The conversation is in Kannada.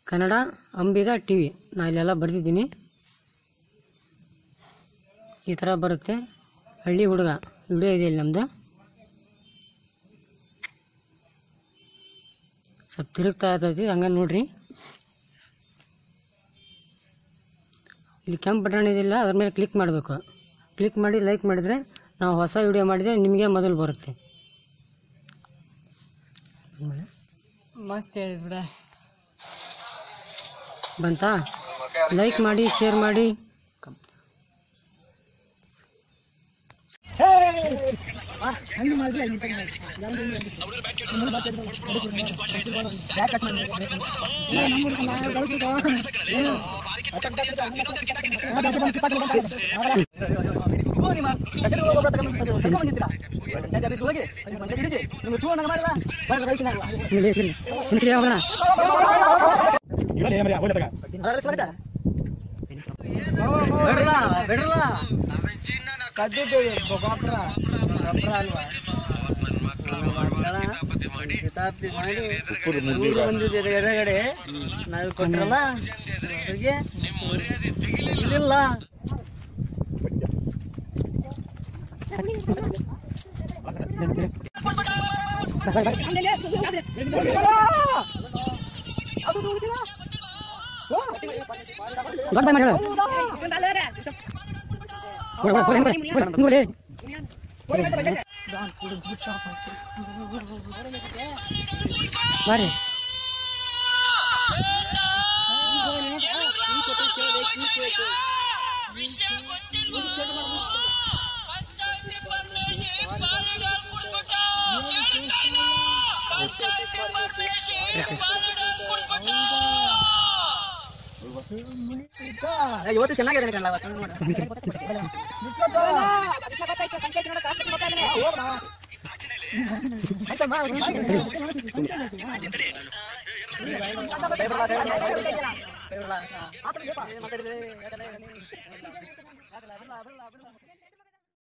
ಕನ್ನಡ ಅಂಬಿಗ ಟಿ ವಿ ನಾ ಇಲ್ಲೆಲ್ಲ ಬರೆದಿದ್ದೀನಿ ಈ ಥರ ಬರುತ್ತೆ ಹಳ್ಳಿ ಹುಡುಗ ವಿಡಿಯೋ ಇದೆ ಇಲ್ಲಿ ನಮ್ಮದು ಸ್ವಲ್ಪ ತಿರುಗ್ತಾ ಇರ್ತೈತಿ ಹಂಗೆ ನೋಡ್ರಿ ಇಲ್ಲಿ ಕೆಂಪು ಬಟನ್ ಇದೆಯಲ್ಲ ಅದ್ರ ಮೇಲೆ ಕ್ಲಿಕ್ ಮಾಡಬೇಕು ಕ್ಲಿಕ್ ಮಾಡಿ ಲೈಕ್ ಮಾಡಿದರೆ ನಾವು ಹೊಸ ವಿಡಿಯೋ ಮಾಡಿದರೆ ನಿಮಗೆ ಮೊದಲು ಬರುತ್ತೆ ಮಸ್ತ್ ಹೇಳಿಬಿಡ ಬಂತಾ ಲೈಕ್ ಮಾಡಿ ಶೇರ್ ಮಾಡಿ ಹುಣಸಿಗೆ ಹೋಗೋಣ ಬಿಡ್ರಲ್ಲ ಬಿಡ್ರಲ್ಲ ಕದ್ದಿದ್ದು ಗೊಬ್ಬರ ಗೊಬ್ಬರ ಅಲ್ವಾ ಕಿತಾಪ್ತಿ ಮಾಡಿ ಊರು ಬಂದಿದ್ದೀರಿ ಎಡಗಡೆ ನಾವು ಕೊಟ್ರಲ್ಲ ಅವ್ರಿಗೆ ಇಲ್ಲಿಲ್ಲ ದೊಡ್ಡ ಬಾಯ್ ಮಾಡಿ ಹೇಳು. ಹೋಗ್ಲಿ, ಹೋಗ್ಲಿ, ಹೋಗ್ಲಿ, ಹೋಗ್ಲಿ, ಹೋಗ್ಲಿ. ಬರ್ರಿ ಇವತ್ತು ಚೆನ್ನಾಗಿದೆ ಕಣ್ಣ ಮಾತಾಡಿದೆ